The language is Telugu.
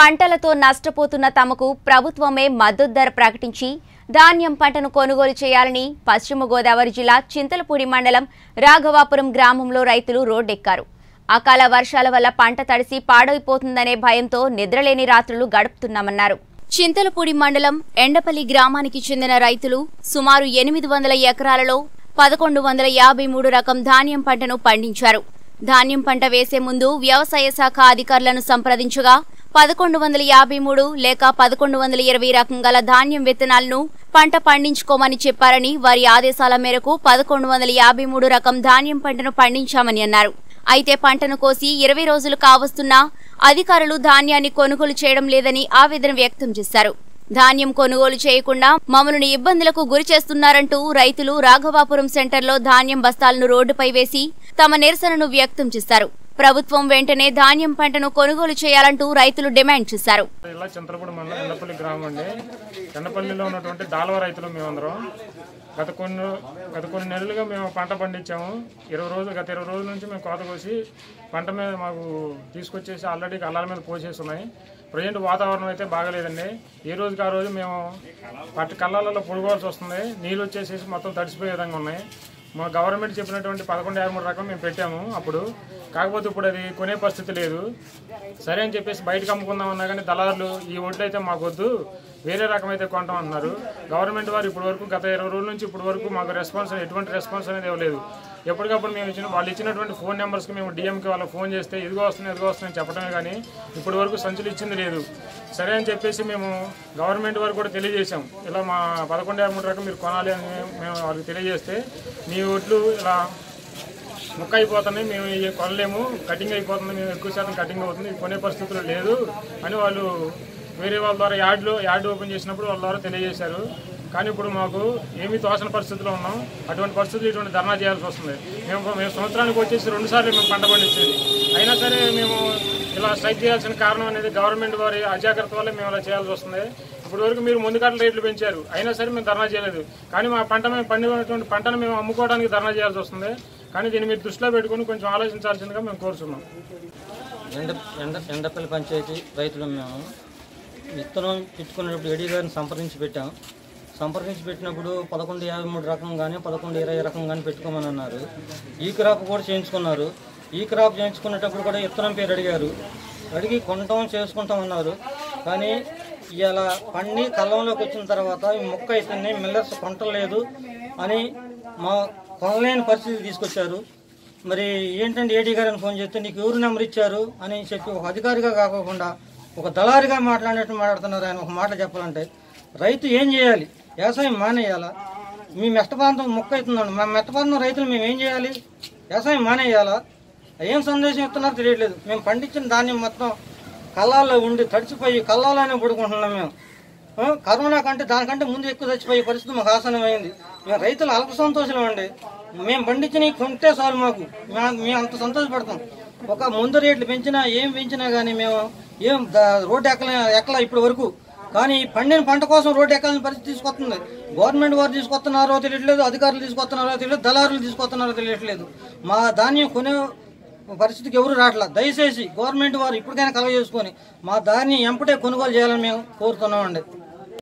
పంటలతో నష్టపోతున్న తమకు ప్రభుత్వమే మద్దతు ధర ప్రకటించి ధాన్యం పంటను కొనుగోలు చేయాలని పశ్చిమ గోదావరి జిల్లా చింతలపూడి మండలం రాఘవాపురం గ్రామంలో రైతులు రోడ్డెక్కారు అకాల వర్షాల వల్ల పంట తడిసి పాడైపోతుందనే భయంతో నిద్రలేని రాత్రులు గడుపుతున్నామన్నారు చింతలపూడి మండలం ఎండపల్లి గ్రామానికి చెందిన రైతులు సుమారు ఎనిమిది వందల ఎకరాలలో పదకొండు వందల యాభై మూడు రకం ధాన్యం పంటను పండించారు ధాన్యం పంట వేసే ముందు వ్యవసాయ శాఖ అధికారులను సంప్రదించగా పదకొండు వందల యాభై మూడు లేక పదకొండు వందల ఇరవై రకం గల ధాన్యం విత్తనాలను పంట పండించుకోమని చెప్పారని వారి ఆదేశాల మేరకు పదకొండు వందల యాభై మూడు రకం ధాన్యం పంటను పండించామని అన్నారు అయితే పంటను కోసి ఇరవై రోజులు కావస్తున్నా అధికారులు ధాన్యాన్ని కొనుగోలు చేయడం లేదని ఆవేదన వ్యక్తం చేశారు ధాన్యం కొనుగోలు చేయకుండా మమ్మల్ని ఇబ్బందులకు గురి చేస్తున్నారంటూ రైతులు రాఘవాపురం సెంటర్లో ధాన్యం బస్తాలను రోడ్డుపై వేసి తమ నిరసనను వ్యక్తం చేశారు ప్రభుత్వం వెంటనే ధాన్యం పంటను కొనుగోలు చేయాలంటూ రైతులు డిమాండ్ చేశారు ఇలా చింతలపూడి మండలం ఎండపల్లి గ్రామం అండి ఎండపల్లిలో ఉన్నటువంటి దాల్వ రైతులు మేమందరం గత కొన్ని గత కొన్ని నెలలుగా మేము పంట పండించాము ఇరవై రోజులు గత ఇరవై రోజుల నుంచి మేము కోత కోసి పంట మీద మాకు తీసుకొచ్చేసి ఆల్రెడీ కళ్ళాల మీద పోసేసి ఉన్నాయి ప్రజెంట్ వాతావరణం అయితే బాగలేదండి ఏ రోజుకి ఆ రోజు మేము పట్టు కళ్ళాలలో పొడుకోవాల్సి వస్తుంది నీళ్ళు వచ్చేసేసి మొత్తం తడిసిపోయే విధంగా ఉన్నాయి మా గవర్నమెంట్ చెప్పినటువంటి పదకొండు యాభై మూడు రకం మేము పెట్టాము అప్పుడు కాకపోతే ఇప్పుడు అది కొనే పరిస్థితి లేదు సరే అని చెప్పేసి బయటకు అమ్ముకుందాం అన్నా కానీ దళారులు ఈ ఒడ్లు అయితే మాకు వద్దు వేరే రకం అయితే కొంటాం అన్నారు గవర్నమెంట్ వారు ఇప్పటి వరకు గత ఇరవై రోజుల నుంచి ఇప్పటి వరకు మాకు రెస్పాన్స్ ఎటువంటి రెస్పాన్స్ అనేది ఇవ్వలేదు ఎప్పటికప్పుడు మేము ఇచ్చిన వాళ్ళు ఇచ్చినటువంటి ఫోన్ నెంబర్స్కి మేము డిఎంకి వాళ్ళకి ఫోన్ చేస్తే ఇదిగో వస్తుంది ఇదిగో వస్తుంది చెప్పడమే కానీ ఇప్పటి వరకు సంచులు ఇచ్చింది లేదు సరే అని చెప్పేసి మేము గవర్నమెంట్ వారికి కూడా తెలియజేశాం ఇలా మా పదకొండు యాభై మూడు రకం మీరు కొనాలి అని మేము వాళ్ళకి తెలియజేస్తే మీ ఒడ్లు ఇలా ముక్క అయిపోతున్నాయి మేము ఇవి కొనలేము కటింగ్ అయిపోతుంది మేము ఎక్కువ శాతం కటింగ్ అవుతుంది ఇవి కొనే పరిస్థితులు లేదు అని వాళ్ళు వేరే వాళ్ళ ద్వారా యార్డ్లో యార్డ్ ఓపెన్ చేసినప్పుడు వాళ్ళ ద్వారా తెలియజేశారు కానీ ఇప్పుడు మాకు ఏమీ తోచని పరిస్థితిలో ఉన్నాం అటువంటి పరిస్థితులు ఇటువంటి ధర్నా చేయాల్సి వస్తుంది మేము మేము సంవత్సరానికి వచ్చేసి రెండు సార్లు మేము పంట పండించేది అయినా సరే మేము ఇలా స్ట్రైక్ చేయాల్సిన కారణం అనేది గవర్నమెంట్ వారి అజాగ్రత్త వల్ల మేము ఇలా చేయాల్సి వస్తుంది ఇప్పుడు వరకు మీరు ముందు కట్ల రేట్లు పెంచారు అయినా సరే మేము ధర్నా చేయలేదు కానీ మా పంట మేము పండినటువంటి పంటను మేము అమ్ముకోవడానికి ధర్నా చేయాల్సి వస్తుంది కానీ దీన్ని మీరు దృష్టిలో పెట్టుకుని కొంచెం ఆలోచించాల్సిందిగా మేము కోరుతున్నాం ఎండ ఎండ ఎండపల్లి పంచాయతీ రైతులు మేము విత్తనం పెట్టుకునేటప్పుడు ఎడి గారిని సంప్రదించి పెట్టాం సంప్రదించి పెట్టినప్పుడు పదకొండు యాభై మూడు రకం కానీ పదకొండు ఇరవై రకం కానీ పెట్టుకోమని అన్నారు ఈ క్రాప్ కూడా చేయించుకున్నారు ఈ క్రాప్ చేయించుకునేటప్పుడు కూడా విత్తనం పేరు అడిగారు అడిగి కొనటం చేసుకుంటాం అన్నారు కానీ ఇలా పండి కళ్ళంలోకి వచ్చిన తర్వాత ఈ మొక్క అయితే మిల్లర్స్ కొంటలేదు అని మా కొనలేని పరిస్థితి తీసుకొచ్చారు మరి ఏంటంటే ఏడీ గారిని ఫోన్ చేస్తే నీకు ఎవరు నెంబర్ ఇచ్చారు అని చెప్పి ఒక అధికారిగా కాకోకుండా ఒక దళారిగా మాట్లాడినట్టు మాట్లాడుతున్నారు ఆయన ఒక మాట చెప్పాలంటే రైతు ఏం చేయాలి వ్యవసాయం మానేయాలా మీ మెట్ట ప్రాంతం మొక్క అవుతుందండి మా మెట్ట ప్రాంతం రైతులు మేము ఏం చేయాలి వ్యవసాయం మానేయాలా ఏం సందేశం ఇస్తున్నారో తెలియట్లేదు మేము పండించిన ధాన్యం మొత్తం కళ్ళాల్లో ఉండి తడిచిపోయి కళ్ళాలోనే పడుకుంటున్నాం మేము ఆ, కరోనా కంటే దానికంటే ముందు ఎక్కువ చచ్చిపోయే పరిస్థితి మాకు ఆసనమైంది మేము రైతులు అల్ప సంతోషం అండి మేము పండించిన కొంటే చాలు మాకు మా- మేము అంత సంతోషపడతాం ఒక ముందు రేట్లు పెంచినా ఏం పెంచినా కానీ మేము ఏం ద- రోడ్డు ఎక్కల ఎక్కల ఇప్పటి వరకు కానీ ఈ పండిన పంట కోసం రోడ్డు ఎక్కాలని పరిస్థితి తీసుకొస్తుంది గవర్నమెంట్ వారు తీసుకొస్తున్నారో తెలియట్లేదు అధికారులు తీసుకొస్తున్నారో తెలియదు దళారులు తీసుకొస్తున్నారో తెలియట్లేదు మా ధాన్యం కొనే పరిస్థితికి ఎవరు రావట్లా దయచేసి గవర్నమెంట్ వారు ఇప్పటికైనా కలగ చేసుకొని మా ధాన్యం ఎంపటే కొనుగోలు చేయాలని మేము కోరుతున్నామండి